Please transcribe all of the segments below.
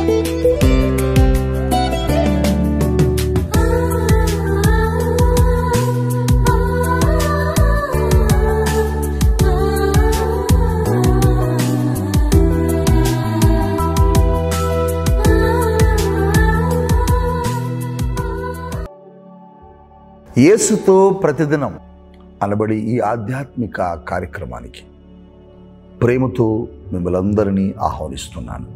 యేసుతో ప్రతిదినం అనబడి ఈ ఆధ్యాత్మిక కార్యక్రమానికి ప్రేమతో మిమ్మల్ని అందరినీ ఆహ్వానిస్తున్నాను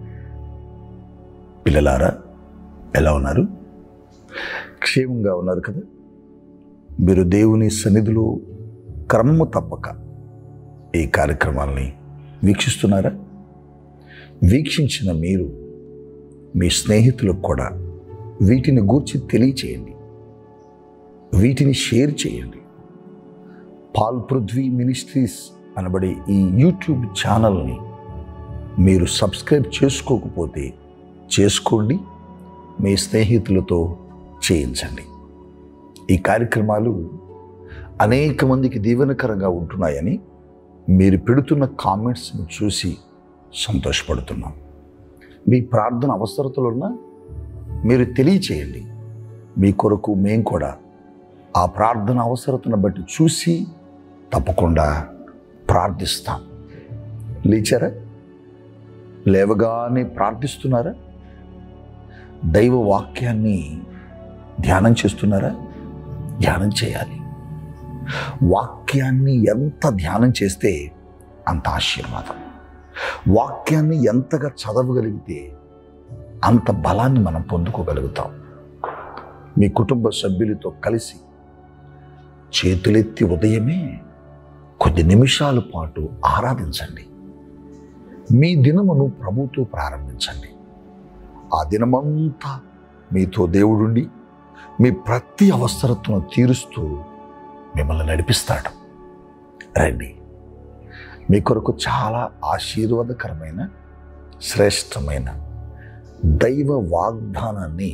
పిల్లలారా ఎలా ఉన్నారు క్షేమంగా ఉన్నారు కదా మీరు దేవుని సన్నిధిలో క్రమము తప్పక ఈ కార్యక్రమాలని వీక్షిస్తున్నారా వీక్షించిన మీరు మీ స్నేహితులకు కూడా వీటిని గూర్చి తెలియచేయండి వీటిని షేర్ చేయండి పాల్ పృథ్వీ మినిస్ట్రీస్ అనబడే ఈ యూట్యూబ్ ఛానల్ని మీరు సబ్స్క్రైబ్ చేసుకోకపోతే చేసుకోండి మీ స్నేహితులతో చేయించండి ఈ కార్యక్రమాలు అనేక మందికి దీవెనకరంగా ఉంటున్నాయని మీరు పెడుతున్న కామెంట్స్ని చూసి సంతోషపడుతున్నాం మీ ప్రార్థన అవసరతలున్నా మీరు తెలియచేయండి మీ కొరకు మేము కూడా ఆ ప్రార్థన అవసరతను బట్టి చూసి తప్పకుండా ప్రార్థిస్తాం లేచారా లేవగానే ప్రార్థిస్తున్నారా దైవ వాక్యాన్ని ధ్యానం చేస్తున్నారా ధ్యానం చేయాలి వాక్యాన్ని ఎంత ధ్యానం చేస్తే అంత ఆశీర్వాదం వాక్యాన్ని ఎంతగా చదవగలిగితే అంత బలాన్ని మనం పొందుకోగలుగుతాం మీ కుటుంబ సభ్యులతో కలిసి చేతులెత్తి ఉదయమే కొద్ది నిమిషాల పాటు ఆరాధించండి మీ దినమును ప్రభుతో ప్రారంభించండి ఆ దినమంతా మీతో దేవుడుండి మీ ప్రతి అవసరతను తీరుస్తూ మిమ్మల్ని నడిపిస్తాడు రండి మీ కొరకు చాలా ఆశీర్వాదకరమైన శ్రేష్టమైన దైవ వాగ్దానాన్ని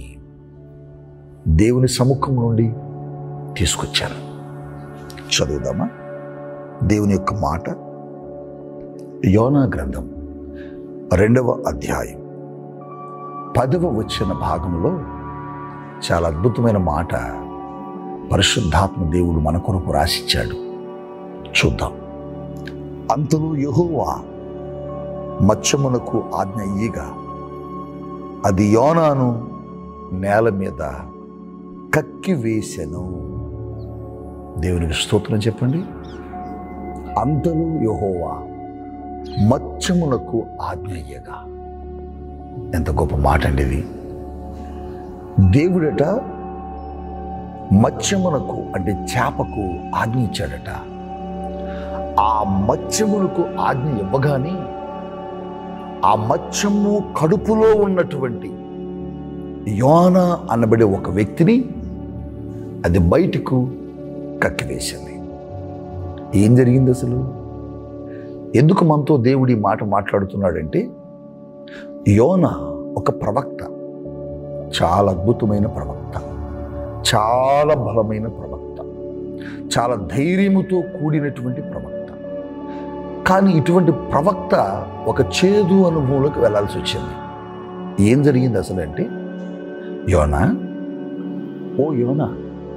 దేవుని సముఖం నుండి తీసుకొచ్చాను చదువుదామా దేవుని యొక్క మాట యోనా గ్రంథం రెండవ అధ్యాయం పదవ వచ్చిన భాగంలో చాలా అద్భుతమైన మాట పరిశుద్ధాత్మ దేవుడు మన కొరకు రాసిచ్చాడు చూద్దాం అంతలో యెహోవా మత్స్యమునకు ఆజ్ఞ ఇయ్యగా అది యోనాను నేల మీద కక్కి వేసెను దేవునికి స్తోత్రం చెప్పండి అంతలో యెహోవా మత్స్యమునకు ఆజ్ఞ ఇయ్యగా ఎంత గొప్ప మాట అండి ఇది దేవుడట మత్స్యమునకు అంటే చేపకు ఆజ్ఞ ఇచ్చాడట ఆ మత్స్యమునకు ఆజ్ఞ ఇవ్వగానే ఆ మత్స్యము కడుపులో ఉన్నటువంటి యోన అనబడే ఒక వ్యక్తిని అది బయటకు కక్కివేసింది ఏం జరిగింది అసలు ఎందుకు మనతో దేవుడు ఈ మాట మాట్లాడుతున్నాడంటే యోన ఒక ప్రవక్త చాలా అద్భుతమైన ప్రవక్త చాలా బలమైన ప్రవక్త చాలా ధైర్యముతో కూడినటువంటి ప్రవక్త కానీ ఇటువంటి ప్రవక్త ఒక చేదు అనుభవంలోకి వెళ్ళాల్సి వచ్చింది ఏం జరిగింది అసలు అంటే యోనా ఓ యోనా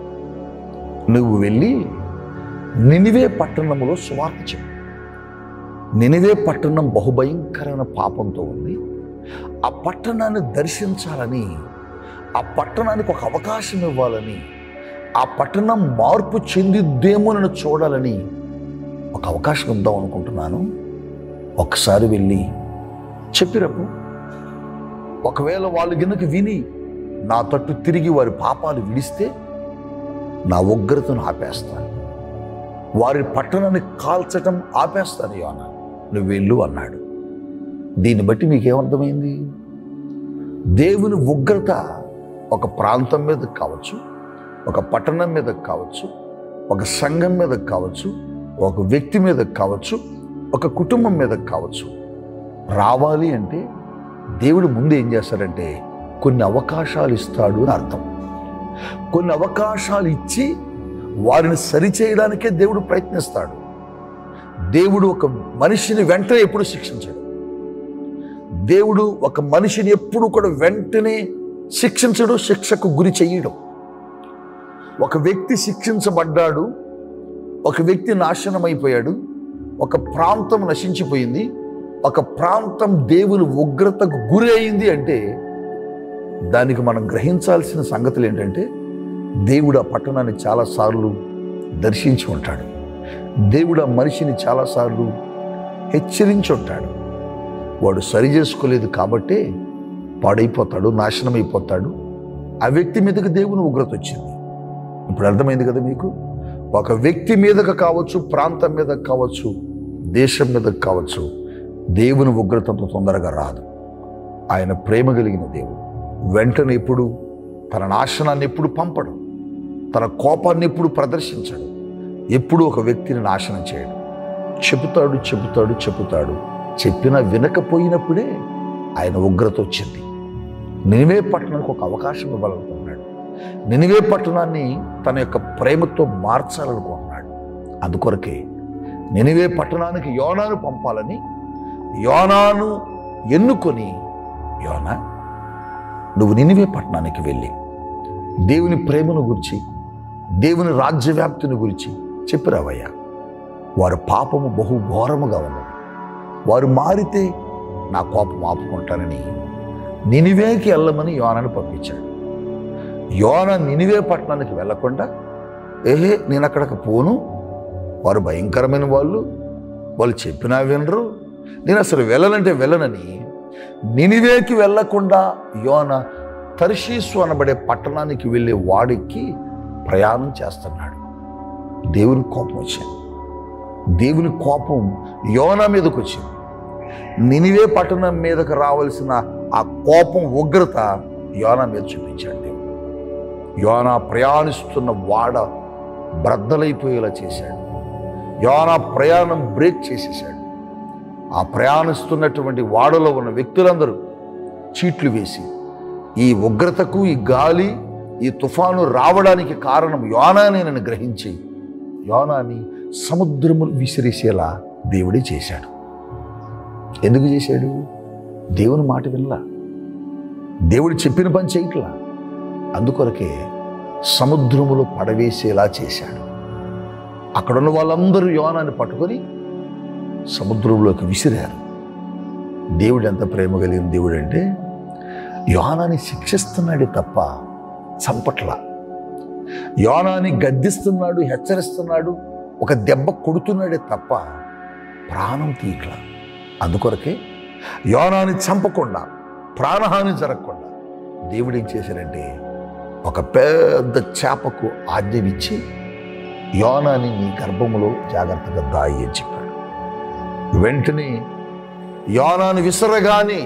నువ్వు వెళ్ళి నినివే పట్టణంలో సువార్త చెప్పు నినివే పట్టణం బహుభయంకరమైన పాపంతో ఉంది ఆ పట్టణాన్ని దర్శించాలని ఆ పట్టణానికి ఒక అవకాశం ఇవ్వాలని ఆ పట్టణం మార్పు చెందిద్దేమో నన్ను చూడాలని ఒక అవకాశం ఇద్దాం అనుకుంటున్నాను ఒకసారి వెళ్ళి చెప్పిరపు ఒకవేళ వాళ్ళు గిన్నెకి విని నా తట్టు తిరిగి వారి పాపాలు విడిస్తే నా ఉగ్రతను ఆపేస్తాను వారి పట్టణాన్ని కాల్చటం ఆపేస్తాను యోన నువ్వు వెళ్ళు అన్నాడు దీన్ని బట్టి మీకేమర్థమైంది దేవుని ఉగ్రత ఒక ప్రాంతం మీద కావచ్చు ఒక పట్టణం మీద కావచ్చు ఒక సంఘం మీద కావచ్చు ఒక వ్యక్తి మీద కావచ్చు ఒక కుటుంబం మీద కావచ్చు రావాలి అంటే దేవుడు ముందు ఏం చేస్తాడంటే కొన్ని అవకాశాలు ఇస్తాడు అని అర్థం కొన్ని అవకాశాలు ఇచ్చి వారిని సరిచేయడానికే దేవుడు ప్రయత్నిస్తాడు దేవుడు ఒక మనిషిని వెంటనే ఎప్పుడు శిక్షించడు దేవుడు ఒక మనిషిని ఎప్పుడు కూడా వెంటనే శిక్షించడు శిక్షకు గురి చెయ్యడం ఒక వ్యక్తి శిక్షించబడ్డాడు ఒక వ్యక్తి నాశనం అయిపోయాడు ఒక ప్రాంతం నశించిపోయింది ఒక ప్రాంతం దేవుని ఉగ్రతకు గురి అయింది అంటే దానికి మనం గ్రహించాల్సిన సంగతులు ఏంటంటే దేవుడు ఆ పట్టణాన్ని చాలాసార్లు దర్శించి ఉంటాడు దేవుడు ఆ మనిషిని చాలాసార్లు హెచ్చరించి ఉంటాడు వాడు సరి చేసుకోలేదు కాబట్టే పాడైపోతాడు నాశనం అయిపోతాడు ఆ వ్యక్తి మీదకి దేవుని ఉగ్రత వచ్చింది ఇప్పుడు అర్థమైంది కదా మీకు ఒక వ్యక్తి మీదకి కావచ్చు ప్రాంతం మీదకి కావచ్చు దేశం మీదకి కావచ్చు దేవుని ఉగ్రత అంత తొందరగా రాదు ఆయన ప్రేమ కలిగిన దేవుడు వెంటనే ఎప్పుడు తన నాశనాన్ని ఎప్పుడు పంపడు తన కోపాన్ని ఎప్పుడు ప్రదర్శించడు ఎప్పుడు ఒక వ్యక్తిని నాశనం చేయడు చెబుతాడు చెబుతాడు చెబుతాడు చెప్పినా వినకపోయినప్పుడే ఆయన ఉగ్రత వచ్చింది నినివే పట్టణానికి ఒక అవకాశం ఇవ్వాలనుకున్నాడు నినివే పట్టణాన్ని తన యొక్క ప్రేమతో మార్చాలనుకుంటున్నాడు అందుకొరకే నినివే పట్టణానికి యోనాను పంపాలని యోనాను ఎన్నుకొని యోనా నువ్వు నినివే పట్టణానికి వెళ్ళి దేవుని ప్రేమను గురించి దేవుని రాజ్యవ్యాప్తిని గురించి చెప్పిరావయ్యా వారి పాపము బహు ఘోరముగా ఉన్నది వారు మారితే నా కోపం ఆపుకుంటానని నినివేకి వెళ్ళమని యోనని పంపించాడు యోన నినివే పట్టణానికి వెళ్ళకుండా ఏహే నేను అక్కడికి పోను వారు భయంకరమైన వాళ్ళు వాళ్ళు చెప్పినా వినరు నేను అసలు వెళ్ళనంటే వెళ్ళనని నినివేకి వెళ్ళకుండా యోన తర్షీసు అనబడే పట్టణానికి వెళ్ళే వాడికి ప్రయాణం చేస్తున్నాడు దేవుని కోపం వచ్చింది దేవుని కోపం యోన మీదకి వచ్చింది నినివే పట్టణం మీదకి రావాల్సిన ఆ కోపం ఉగ్రత యోన మీద చూపించాడు దేవుడు యోన ప్రయాణిస్తున్న వాడ బ్రద్దలైపోయేలా చేశాడు యోన ప్రయాణం బ్రేక్ చేసేసాడు ఆ ప్రయాణిస్తున్నటువంటి వాడలో ఉన్న వ్యక్తులందరూ చీట్లు వేసి ఈ ఉగ్రతకు ఈ గాలి ఈ తుఫాను రావడానికి కారణం యోనానేనని గ్రహించి యోనాని సముద్రము విసిరేసేలా దేవుడే చేశాడు ఎందుకు చేశాడు దేవుని మాట వినలా దేవుడు చెప్పిన పని చేయట్లా అందుకొరకే సముద్రములో పడవేసేలా చేశాడు అక్కడున్న వాళ్ళందరూ యోనాన్ని పట్టుకొని సముద్రంలోకి విసిరారు దేవుడు ఎంత ప్రేమ కలిగిన దేవుడు అంటే యోనాని శిక్షిస్తున్నాడే తప్ప చంపట్ల యోనాని గద్దిస్తున్నాడు హెచ్చరిస్తున్నాడు ఒక దెబ్బ కొడుతున్నాడే తప్ప ప్రాణం తీయట్ల అందుకొరకే యోనాని చంపకుండా ప్రాణహాని జరగకుండా దేవుడు ఏం చేశాడంటే ఒక పెద్ద చేపకు ఆజ్ఞనిచ్చి యోనాని నీ గర్భములో జాగ్రత్తగా దాయి అని చెప్పాడు వెంటనే యోనాను విసరగానే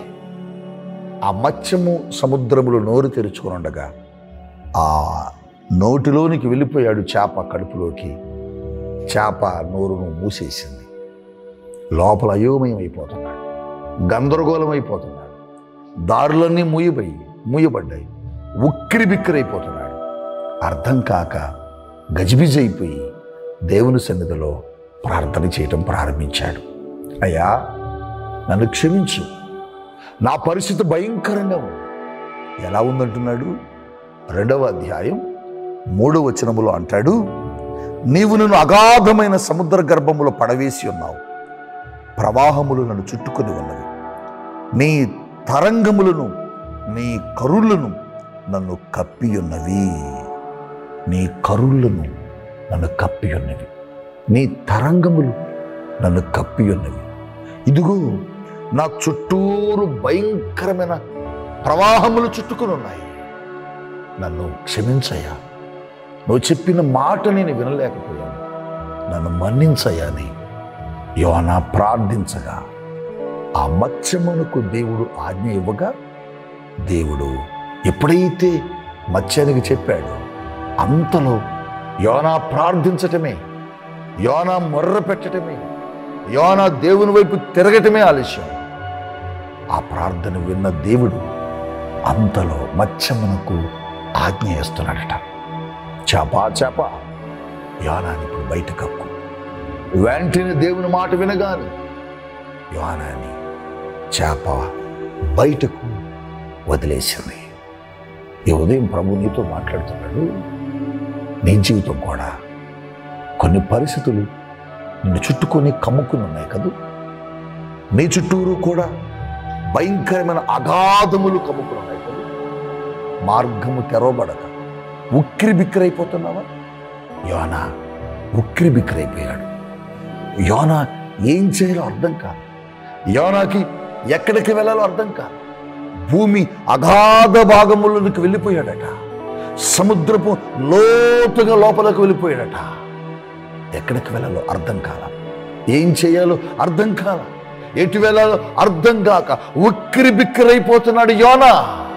ఆ మత్స్యము సముద్రములో నోరు తెరుచుకొని ఉండగా ఆ నోటిలోనికి వెళ్ళిపోయాడు చేప కడుపులోకి చేప నోరును మూసేసింది లోపల అయోమయం అయిపోతున్నాడు గందరగోళం అయిపోతున్నాడు దారులన్నీ మూయబోయి మూయబడ్డాయి ఉక్కిరి బిక్కిరైపోతున్నాడు అర్థం కాక గజిబిజి అయిపోయి దేవుని సన్నిధిలో ప్రార్థన చేయటం ప్రారంభించాడు అయ్యా నన్ను క్షమించు నా పరిస్థితి భయంకరంగా ఉంది ఎలా ఉందంటున్నాడు రెండవ అధ్యాయం మూడవ వచనములో అంటాడు నీవు నన్ను అగాధమైన సముద్ర గర్భములో పడవేసి ఉన్నావు ప్రవాహములు నన్ను చుట్టుకొని ఉన్నవి నీ తరంగములను నీ కరులను నన్ను కప్పి ఉన్నవి నీ కరులను నన్ను కప్పి ఉన్నవి నీ తరంగములు నన్ను కప్పి ఉన్నవి ఇదిగో నా చుట్టూరు భయంకరమైన ప్రవాహములు చుట్టుకొని ఉన్నాయి నన్ను క్షమించయ్యా నువ్వు చెప్పిన మాట నేను వినలేకపోయాను నన్ను మన్నించయ్యా అని యోనా ప్రార్థించగా ఆ మత్స్యమునకు దేవుడు ఆజ్ఞ ఇవ్వగా దేవుడు ఎప్పుడైతే మత్స్యానికి చెప్పాడో అంతలో యోనా ప్రార్థించటమే యోనా మొర్ర పెట్టటమే యోనా దేవుని వైపు తిరగటమే ఆలస్యం ఆ ప్రార్థన విన్న దేవుడు అంతలో మత్స్యమునకు ఆజ్ఞ వేస్తున్నాడట చేప చేప యోనాని ఇప్పుడు బయట కక్కు వెంటనే దేవుని మాట వినగానే యోనాని చేప బయటకు వదిలేసింది ఈ ఉదయం ప్రభు నీతో మాట్లాడుతున్నాడు నీ జీవితం కూడా కొన్ని పరిస్థితులు నిన్ను చుట్టుకొని కమ్ముకుని ఉన్నాయి కదూ నీ చుట్టూరు కూడా భయంకరమైన అగాధములు కమ్ముకుని ఉన్నాయి కదా మార్గము తెరవబడక ఉక్కిరి బిక్కిరైపోతున్నావా యోన ఉక్కిరి బిక్కిరైపోయాడు యోన ఏం చేయాలో అర్థం కాదు యోనాకి ఎక్కడికి వెళ్ళాలో అర్థం కాదు భూమి అగాధ భాగములోనికి వెళ్ళిపోయాడట సముద్రపు లోతుగా లోపలికి వెళ్ళిపోయాడట ఎక్కడికి వెళ్ళాలో అర్థం కాల ఏం చేయాలో అర్థం కాల ఎటు వెళ్ళాలో అర్థం కాక ఉక్కిరి బిక్కిరైపోతున్నాడు యోనా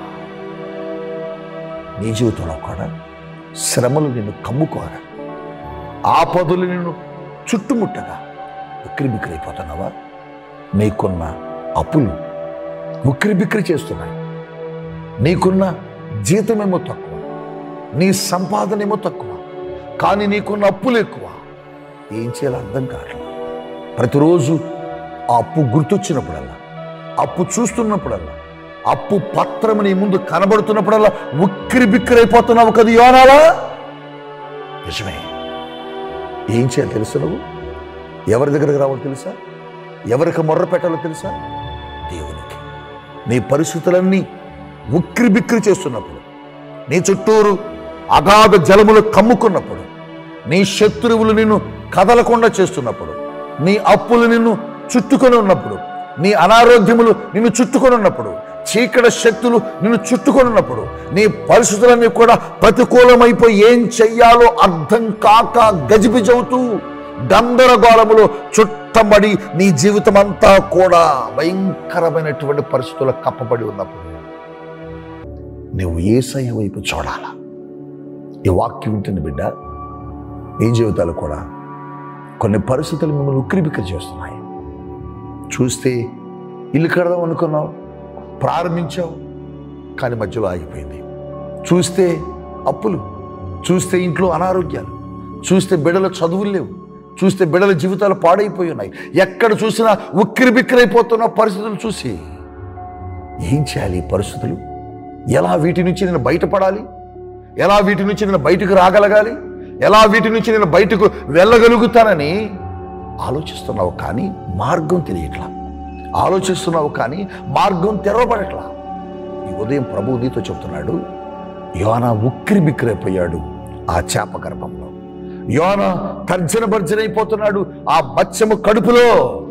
నీ జీవితంలో కూడా శ్రమలు నిన్ను కమ్ముకోగా ఆపదలు నిన్ను చుట్టుముట్టగా ఉక్కిరి బిక్కిరైపోతున్నావా నీకున్న అప్పులు ఉక్కిరి బిక్కిరి చేస్తున్నాయి నీకున్న జీతమేమో తక్కువ నీ సంపాదనేమో తక్కువ కానీ నీకున్న అప్పులు ఎక్కువ ఏం చేయాలో అర్థం కావట్లేదు ప్రతిరోజు ఆ అప్పు గుర్తొచ్చినప్పుడల్లా అప్పు చూస్తున్నప్పుడల్లా అప్పు పత్రం నీ ముందు కనబడుతున్నప్పుడల్లా ఉక్కిరి బిక్కిరైపోతున్నావు కదా యోనాలా నిజమే ఏం చేయాలి తెలుసు నువ్వు ఎవరి దగ్గరకు రావాలో తెలుసా ఎవరికి మొర్ర పెట్టాలో తెలుసా దేవునికి నీ పరిస్థితులన్నీ ఉక్కిరి బిక్కిరి చేస్తున్నప్పుడు నీ చుట్టూరు అగాధ జలములు కమ్ముకున్నప్పుడు నీ శత్రువులు నిన్ను కదలకుండా చేస్తున్నప్పుడు నీ అప్పులు నిన్ను చుట్టుకొని ఉన్నప్పుడు నీ అనారోగ్యములు నిన్ను చుట్టుకొని ఉన్నప్పుడు చీకటి శక్తులు నిన్ను చుట్టుకొని ఉన్నప్పుడు నీ పరిస్థితులన్నీ కూడా ప్రతికూలమైపోయి ఏం చెయ్యాలో అర్థం కాక గజిబిజవుతూ గందరగోళములో చుట్టబడి నీ జీవితం అంతా కూడా భయంకరమైనటువంటి పరిస్థితులకు కప్పబడి ఉన్నప్పుడు నువ్వు ఏసయ్య వైపు చూడాలా ఈ వాక్యం ఉంటుంది బిడ్డ ఈ జీవితాలు కూడా కొన్ని పరిస్థితులు మిమ్మల్ని ఉక్కిరిబిక్కిరి చేస్తున్నాయి చూస్తే ఇల్లు కడదాం అనుకున్నావు ప్రారంభించావు కానీ మధ్యలో ఆగిపోయింది చూస్తే అప్పులు చూస్తే ఇంట్లో అనారోగ్యాలు చూస్తే బిడ్డల చదువులు లేవు చూస్తే బిడ్డల జీవితాలు పాడైపోయి ఉన్నాయి ఎక్కడ చూసినా ఉక్కిరి బిక్కిరైపోతున్న పరిస్థితులు చూసి ఏం చేయాలి ఈ పరిస్థితులు ఎలా వీటి నుంచి నేను బయటపడాలి ఎలా వీటి నుంచి నేను బయటకు రాగలగాలి ఎలా వీటి నుంచి నేను బయటకు వెళ్ళగలుగుతానని ఆలోచిస్తున్నావు కానీ మార్గం తెలియట్లా ఆలోచిస్తున్నావు కానీ మార్గం తెరవబడట్లా ఈ ఉదయం ప్రభు నీతో చెప్తున్నాడు యోన ఉక్కిరి బిక్కిరైపోయాడు ఆ చేప గర్భంలో యోన తర్జన భర్జనైపోతున్నాడు ఆ బచ్చము కడుపులో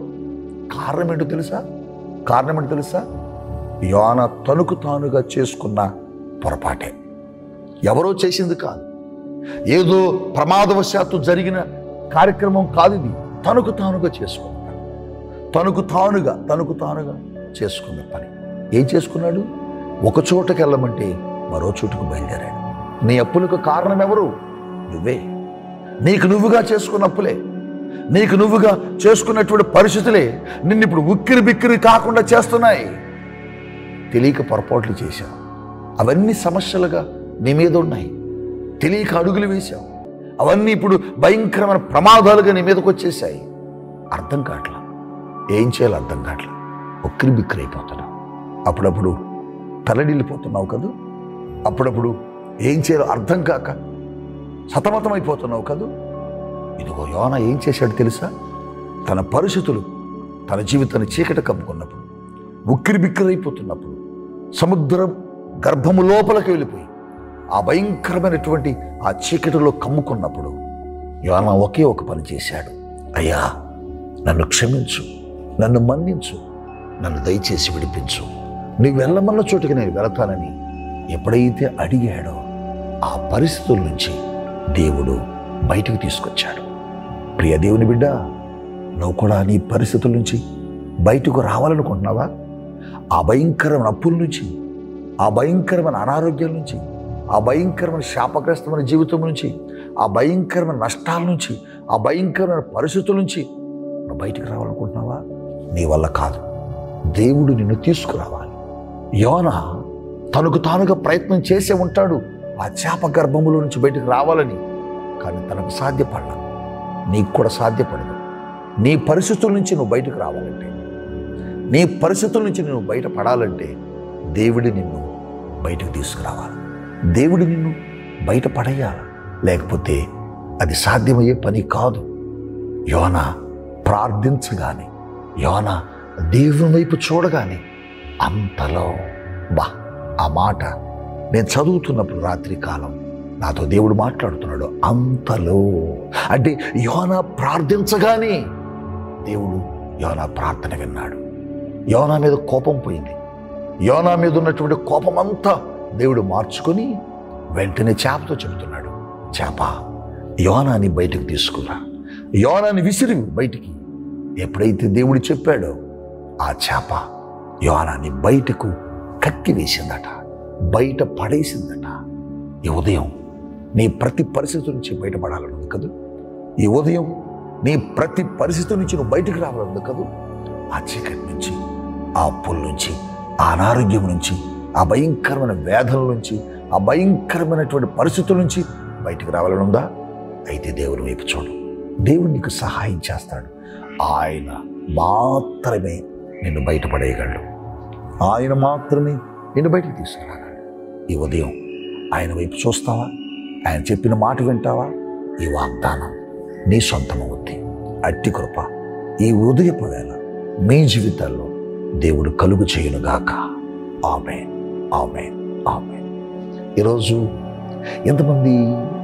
కారణం ఏంటో తెలుసా కారణం ఏంటో తెలుసా యోన తనుకు తానుగా చేసుకున్న పొరపాటే ఎవరో చేసింది కాదు ఏదో ప్రమాదవశాత్తు జరిగిన కార్యక్రమం కాదు ఇది తనకు తానుగా చేసుకున్నాడు తనకు తానుగా తనకు తానుగా చేసుకున్న పని ఏం చేసుకున్నాడు ఒక చోటకి వెళ్ళమంటే మరో చోటుకు బయలుదేరాడు నీ అప్పులకు కారణం ఎవరు నువ్వే నీకు నువ్వుగా చేసుకున్న అప్పులే నీకు నువ్వుగా చేసుకున్నటువంటి పరిస్థితులే నిన్ను ఇప్పుడు ఉక్కిరి బిక్కిరి కాకుండా చేస్తున్నాయి తెలియక పొరపాట్లు చేశావు అవన్నీ సమస్యలుగా నీ మీద ఉన్నాయి తెలియక అడుగులు వేశావు అవన్నీ ఇప్పుడు భయంకరమైన ప్రమాదాలుగా నీ మీదకి వచ్చేసాయి అర్థం కావట్లా ఏం చేయాలో అర్థం కావట్లా ఉక్కిరి బిక్కిరి అయిపోతున్నావు అప్పుడప్పుడు తలడిల్లిపోతున్నావు కదూ అప్పుడప్పుడు ఏం చేయాలో అర్థం కాక సతమతం అయిపోతున్నావు కదూ ఇదిగో యోన ఏం చేశాడు తెలుసా తన పరిస్థితులు తన జీవితాన్ని చీకటి కమ్ముకున్నప్పుడు ఉక్కిరి బిక్కిరైపోతున్నప్పుడు సముద్రం గర్భము లోపలికి వెళ్ళిపోయి ఆ భయంకరమైనటువంటి ఆ చీకటిలో కమ్ముకున్నప్పుడు యోన ఒకే ఒక పని చేశాడు అయ్యా నన్ను క్షమించు నన్ను మన్నించు నన్ను దయచేసి విడిపించు నువ్వు వెళ్ళమన్న చోటుకి నేను వెళతానని ఎప్పుడైతే అడిగాడో ఆ పరిస్థితుల నుంచి దేవుడు బయటకు తీసుకొచ్చాడు ప్రియ దేవుని బిడ్డ నువ్వు కూడా నీ పరిస్థితుల నుంచి బయటకు రావాలనుకుంటున్నావా ఆ భయంకరమైన అప్పుల నుంచి ఆ భయంకరమైన అనారోగ్యాల నుంచి ఆ భయంకరమైన శాపగ్రస్తమైన జీవితం నుంచి ఆ భయంకరమైన నష్టాల నుంచి ఆ భయంకరమైన పరిస్థితుల నుంచి నువ్వు బయటికి రావాలనుకుంటున్నావా నీ వల్ల కాదు దేవుడు నిన్ను తీసుకురావాలి యోన తనకు తానుగా ప్రయత్నం చేసే ఉంటాడు ఆ చేప గర్భములో నుంచి బయటకు రావాలని కానీ తనకు సాధ్యపడలేదు నీకు కూడా సాధ్యపడదు నీ పరిస్థితుల నుంచి నువ్వు బయటకు రావాలంటే నీ పరిస్థితుల నుంచి నువ్వు బయటపడాలంటే దేవుడి నిన్ను బయటకు తీసుకురావాలి దేవుడి నిన్ను బయట పడేయాలి లేకపోతే అది సాధ్యమయ్యే పని కాదు యోన ప్రార్థించగానే యోన దేవుని వైపు చూడగానే అంతలో బా ఆ మాట నేను చదువుతున్నప్పుడు రాత్రి కాలం నాతో దేవుడు మాట్లాడుతున్నాడు అంతలో అంటే యోన ప్రార్థించగానే దేవుడు యోనా ప్రార్థన విన్నాడు యోనా మీద కోపం పోయింది యోనా మీద ఉన్నటువంటి కోపం అంతా దేవుడు మార్చుకొని వెంటనే చేపతో చెబుతున్నాడు చేప యోనాని బయటకు తీసుకురా యోనాని విసిరి బయటికి ఎప్పుడైతే దేవుడు చెప్పాడో ఆ చేప యోనాని బయటకు కక్కి వేసిందట బయట పడేసిందట ఈ ఉదయం నీ ప్రతి పరిస్థితి నుంచి బయటపడాలను కదూ ఈ ఉదయం నీ ప్రతి పరిస్థితి నుంచి నువ్వు బయటకు రావాలను కదూ ఆ చీకటి నుంచి ఆ అప్పుల నుంచి ఆ అనారోగ్యం నుంచి ఆ భయంకరమైన వేదనల నుంచి ఆ భయంకరమైనటువంటి పరిస్థితుల నుంచి బయటకు రావాలనుందా అయితే దేవుని వైపు చూడు దేవుడు నీకు సహాయం చేస్తాడు ఆయన మాత్రమే నిన్ను బయటపడేయగలడు ఆయన మాత్రమే నిన్ను బయటకు తీసుకురాగలడు ఈ ఉదయం ఆయన వైపు చూస్తావా ఆయన చెప్పిన మాట వింటావా ఈ వాగ్దానం నీ సొంతమవుద్ది అట్టి కృప ఈ ఉదయపు వేళ మీ జీవితాల్లో దేవుడు కలుగు చేయునుగాక ఆమె ఆమె ఆమె ఈరోజు ఎంతమంది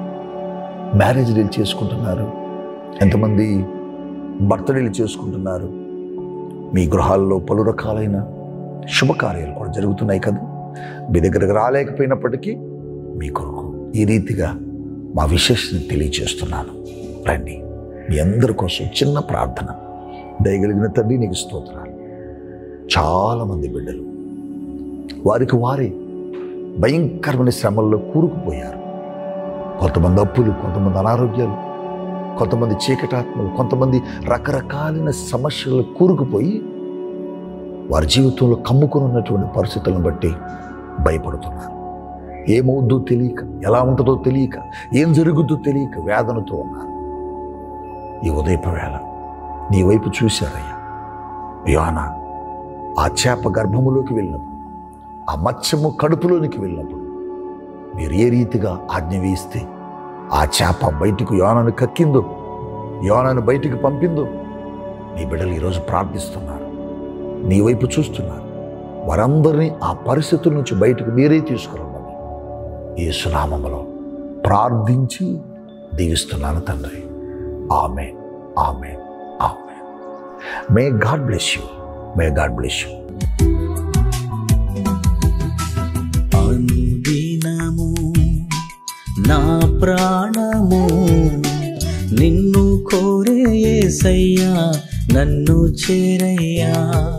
మ్యారేజ్ డీల్ చేసుకుంటున్నారు ఎంతమంది బర్త్డేలు చేసుకుంటున్నారు మీ గృహాల్లో పలు రకాలైన శుభకార్యాలు కూడా జరుగుతున్నాయి కదా మీ దగ్గరకు రాలేకపోయినప్పటికీ మీ కొరకు ఈ రీతిగా మా విశేషతను తెలియజేస్తున్నాను రండి మీ అందరి కోసం చిన్న ప్రార్థన దయగలిగిన తండ్రి నీకు స్తోత్రాలు చాలామంది బిడ్డలు వారికి వారే భయంకరమైన శ్రమల్లో కూరుకుపోయారు కొంతమంది అప్పులు కొంతమంది అనారోగ్యాలు కొంతమంది చీకటాత్మలు కొంతమంది రకరకాలైన సమస్యలు కూరుకుపోయి వారి జీవితంలో కమ్ముకుని ఉన్నటువంటి పరిస్థితులను బట్టి భయపడుతున్నారు ఏమవుద్దో తెలియక ఎలా ఉంటుందో తెలియక ఏం జరుగుద్దో తెలియక వేదనతో ఉన్నారు ఈ ఉదయపు వేళ నీ వైపు చూశారయ్యా యోన ఆ చేప గర్భములోకి వెళ్ళినప్పుడు ఆ మత్స్యము కడుపులోనికి వెళ్ళినప్పుడు మీరు ఏ రీతిగా ఆజ్ఞ వేస్తే ఆ చేప బయటికి యోనను కక్కిందో యోనను బయటికి పంపిందో నీ బిడ్డలు ఈరోజు ప్రార్థిస్తున్నారు నీ వైపు చూస్తున్నారు వారందరినీ ఆ పరిస్థితుల నుంచి బయటకు మీరే తీసుకురమ్మని ఈ సునామములో ప్రార్థించి దీవిస్తున్నాను తండ్రి ఆమె ఆమె ఆమె may God bless you may God bless you అందినము నా ప్రాణము నిన్ను కోరే యేసయ్యా నన్ను చేరయ్యా